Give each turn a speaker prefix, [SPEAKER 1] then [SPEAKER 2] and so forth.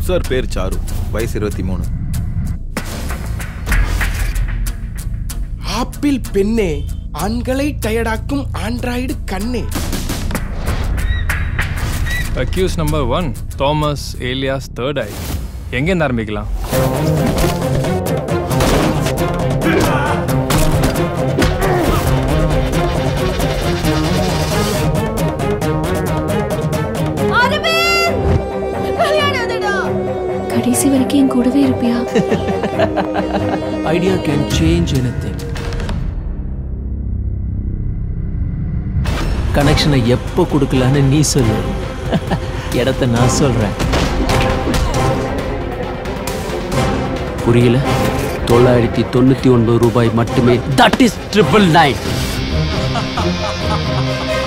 [SPEAKER 1] sir பேர் sir வயசு இருபத்தி மூணு
[SPEAKER 2] ஆப்பிள் பெண்ணே ஆண்களை டயர்டாக்கும் ஆண்ட்ராய்டு கண்ணே
[SPEAKER 3] accused number one Thomas Elias third eye எங்கேருந்து ஆரம்பிக்கலாம்
[SPEAKER 4] கடைசி வரைக்கும் என் கூடவே இருப்பியா
[SPEAKER 5] ஐடியா கேன் சேஞ்ச் எனிதிங் கனெக்ஷனை எப்போ கொடுக்கலான்னு நீ சொல்லு இடத்த நான் சொல்றேன்
[SPEAKER 6] புரியல தொள்ளாயிரத்தி தொண்ணூத்தி ஒன்பது ரூபாய் மட்டுமே தட் இஸ் ட்ரிபிள் நைன்